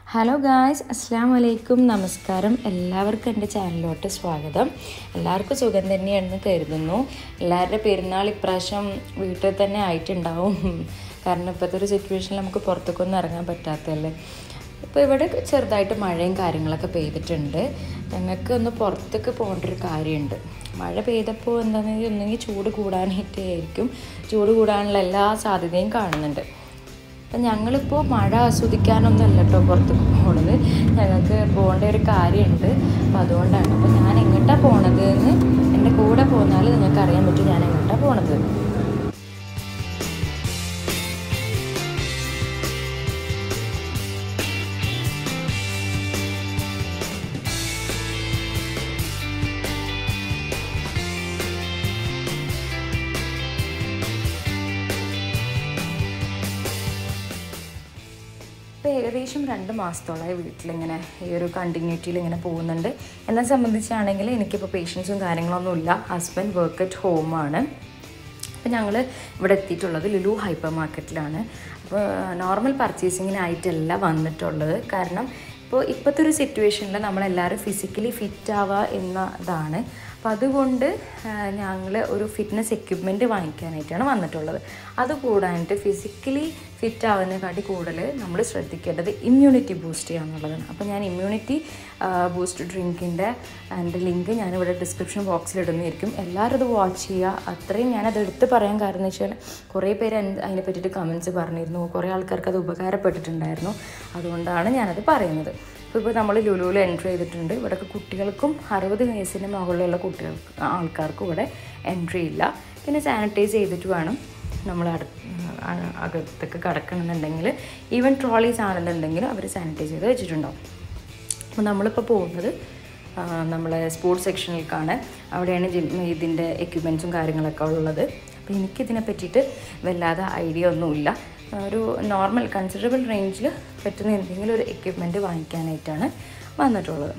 hello guys അസ്സാം വലൈക്കും നമസ്കാരം എല്ലാവർക്കും എൻ്റെ ചാനലിലോട്ട് സ്വാഗതം എല്ലാവർക്കും സുഖം തന്നെയാണെന്ന് കരുതുന്നു എല്ലാവരുടെ പെരുന്നാൾ ഇപ്രാവശ്യം വീട്ടിൽ തന്നെ ആയിട്ടുണ്ടാവും കാരണം ഇപ്പോഴത്തെ ഒരു സിറ്റുവേഷനിൽ നമുക്ക് പുറത്തേക്കൊന്നും ഇറങ്ങാൻ പറ്റാത്തതല്ലേ ഇപ്പോൾ ഇവിടെ ചെറുതായിട്ട് മഴയും കാര്യങ്ങളൊക്കെ പെയ്തിട്ടുണ്ട് ഞങ്ങൾക്ക് ഒന്ന് പുറത്തേക്ക് പോകേണ്ട ഒരു കാര്യമുണ്ട് മഴ പെയ്തപ്പോൾ എന്താണെന്ന് ഒന്നെങ്കിൽ ചൂട് കൂടാനായിട്ടേ ആയിരിക്കും ചൂട് കൂടാനുള്ള എല്ലാ സാധ്യതയും കാണുന്നുണ്ട് അപ്പം ഞങ്ങളിപ്പോൾ മഴ ആസ്വദിക്കാനൊന്നുമല്ല കേട്ടോ പുറത്തേക്ക് പോണത് ഞങ്ങൾക്ക് പോകേണ്ട ഒരു കാര്യമുണ്ട് അപ്പം അതുകൊണ്ടാണ് അപ്പോൾ ഞാൻ എങ്ങോട്ടാണ് പോണത് എന്ന് എൻ്റെ കൂടെ പോന്നാൽ നിങ്ങൾക്ക് അറിയാൻ പറ്റും ഞാൻ എങ്ങോട്ടാണ് പോണത് ഇപ്പോൾ ഏകദേശം രണ്ട് മാസത്തോളമായി വീട്ടിലിങ്ങനെ ഈ ഒരു കണ്ടിന്യൂറ്റിയിൽ ഇങ്ങനെ പോകുന്നുണ്ട് എന്നെ സംബന്ധിച്ചാണെങ്കിൽ എനിക്കിപ്പോൾ പേഷ്യൻസും കാര്യങ്ങളൊന്നും ഇല്ല ഹസ്ബൻഡ് വർക്ക് അറ്റ് ഹോമാണ് അപ്പോൾ ഞങ്ങൾ ഇവിടെ എത്തിയിട്ടുള്ളത് ലുലു ഹൈപ്പർ മാർക്കറ്റിലാണ് അപ്പോൾ നോർമൽ പർച്ചേസിങ്ങിനായിട്ടല്ല വന്നിട്ടുള്ളത് കാരണം ഇപ്പോൾ ഇപ്പോഴത്തെ ഒരു സിറ്റുവേഷനിൽ നമ്മളെല്ലാവരും ഫിസിക്കലി ഫിറ്റ് ആവുക എന്നതാണ് അപ്പോൾ അതുകൊണ്ട് ഞങ്ങൾ ഒരു ഫിറ്റ്നസ് എക്യുപ്മെൻറ്റ് വാങ്ങിക്കാനായിട്ടാണ് വന്നിട്ടുള്ളത് അതുകൂടാനായിട്ട് ഫിസിക്കലി ഫിറ്റ് ആവുന്നതിനെക്കാട്ടി കൂടുതൽ നമ്മൾ ശ്രദ്ധിക്കേണ്ടത് ഇമ്മ്യൂണിറ്റി ബൂസ്റ്റ് ചെയ്യുക എന്നുള്ളതാണ് അപ്പോൾ ഞാൻ ഇമ്മ്യൂണിറ്റി ബൂസ്റ്റ് ഡ്രിങ്കിൻ്റെ എൻ്റെ ലിങ്ക് ഞാനിവിടെ ഡിസ്ക്രിപ്ഷൻ ബോക്സിൽ ഇടുന്നതായിരിക്കും എല്ലാവരും അത് വാച്ച് ചെയ്യുക അത്രയും ഞാനത് എടുത്ത് പറയാൻ കാരണം എന്ന് വെച്ചാൽ കുറേ പേര് അതിനെ പറ്റിയിട്ട് കമൻസ് പറഞ്ഞിരുന്നു കുറേ ആൾക്കാർക്ക് അത് ഉപകാരപ്പെട്ടിട്ടുണ്ടായിരുന്നു അതുകൊണ്ടാണ് ഞാനത് പറയുന്നത് ഇപ്പോൾ ഇപ്പോൾ നമ്മൾ ലുലുവിൽ എൻട്രി ചെയ്തിട്ടുണ്ട് ഇവിടെയൊക്കെ കുട്ടികൾക്കും അറുപത് വയസ്സിന് മുകളിലുള്ള കുട്ടികൾക്ക് ആൾക്കാർക്കും ഇവിടെ എൻട്രി ഇല്ല പിന്നെ സാനിറ്റൈസ് ചെയ്തിട്ട് വേണം നമ്മൾ അടു അകത്തേക്ക് കിടക്കണമെന്നുണ്ടെങ്കിൽ ഈവൻ ട്രോളീസ് ആണെന്നുണ്ടെങ്കിൽ അവർ സാനിറ്റൈസ് ചെയ്ത് വെച്ചിട്ടുണ്ടാവും അപ്പോൾ നമ്മളിപ്പോൾ പോകുന്നത് നമ്മളെ സ്പോർട്സ് സെക്ഷനിലേക്കാണ് അവിടെയാണ് ജിം ഇതിൻ്റെ എക്യുപ്മെൻറ്റ്സും കാര്യങ്ങളൊക്കെ ഉള്ളത് അപ്പോൾ എനിക്കിതിനെ പറ്റിയിട്ട് വല്ലാതെ ഐഡിയ ഒന്നുമില്ല ഒരു നോർമൽ കൺസിഡറബിൾ റേഞ്ചിൽ പറ്റുന്ന എന്തെങ്കിലും ഒരു എക്യുപ്മെൻറ്റ് വാങ്ങിക്കാനായിട്ടാണ് വന്നിട്ടുള്ളത്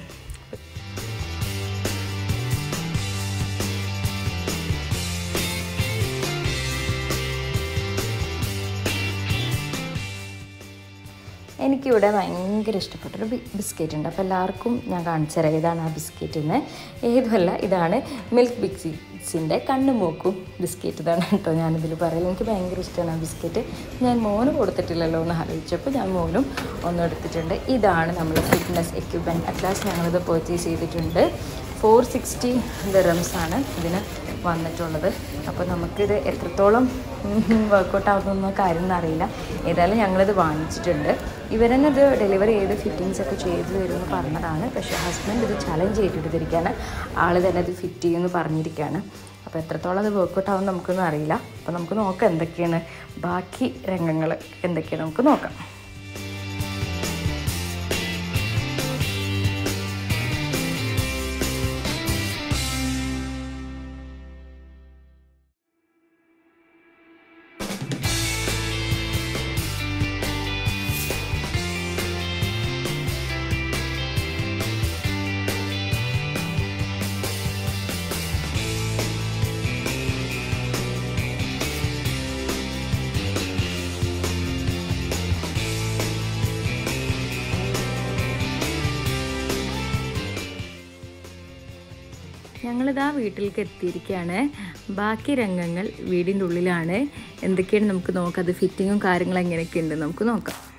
എനിക്കിവിടെ ഭയങ്കര ഇഷ്ടപ്പെട്ടൊരു ബിസ്ക്കറ്റ് ഉണ്ട് അപ്പോൾ എല്ലാവർക്കും ഞാൻ കാണിച്ചു തരാം ഇതാണ് ആ ബിസ്ക്കറ്റ് എന്ന് ഏതുമല്ല ഇതാണ് മിൽക്ക് ബിക്സിൻ്റെ കണ്ണുമോക്കും ബിസ്ക്കറ്റ് ഇതാണ് കേട്ടോ ഞാനിതിൽ പറയുന്നത് എനിക്ക് ഭയങ്കര ഇഷ്ടമാണ് ആ ബിസ്ക്കറ്റ് ഞാൻ മോന് കൊടുത്തിട്ടില്ലല്ലോ എന്ന് ആലോചിച്ചപ്പോൾ ഞാൻ മോനും ഒന്നും എടുത്തിട്ടുണ്ട് ഇതാണ് നമ്മൾ ഫിറ്റ്നസ് എക്യുപ്മെൻറ്റ് അറ്റ്ലാസ്റ്റ് ഞങ്ങളിത് പർച്ചേസ് ചെയ്തിട്ടുണ്ട് ഫോർ സിക്സ്റ്റി ദിറംസ് ആണ് ഇതിന് വന്നിട്ടുള്ളത് അപ്പോൾ നമുക്കിത് എത്രത്തോളം വർക്കൗട്ട് ആവുന്ന കാര്യം അറിയില്ല ഏതായാലും ഞങ്ങളിത് വാങ്ങിച്ചിട്ടുണ്ട് ഇവരെന്നെ ഇത് ഡെലിവറി ചെയ്ത് ഫിറ്റിങ്സ് ഒക്കെ ചെയ്തു തരുമെന്ന് പറഞ്ഞതാണ് പക്ഷേ ഹസ്ബൻഡ് ഇത് ചലഞ്ച് ചെയ്തിട്ടിരിക്കുകയാണ് ആൾ തന്നെ ഇത് ഫിറ്റ് ചെയ്യുമെന്ന് പറഞ്ഞിരിക്കുകയാണ് അപ്പോൾ എത്രത്തോളം അത് വർക്കൗട്ട് ആവും നമുക്കൊന്നും അറിയില്ല അപ്പോൾ നമുക്ക് നോക്കാം എന്തൊക്കെയാണ് ബാക്കി രംഗങ്ങൾ എന്തൊക്കെയാണ് നമുക്ക് നോക്കാം ഞങ്ങളിതാ വീട്ടിലേക്ക് എത്തിയിരിക്കുകയാണ് ബാക്കി രംഗങ്ങൾ വീടിൻ്റെ ഉള്ളിലാണ് എന്തൊക്കെയാണ് നമുക്ക് നോക്കാം അത് ഫിറ്റിങ്ങും കാര്യങ്ങളും എങ്ങനെയൊക്കെ ഉണ്ട് നമുക്ക് നോക്കാം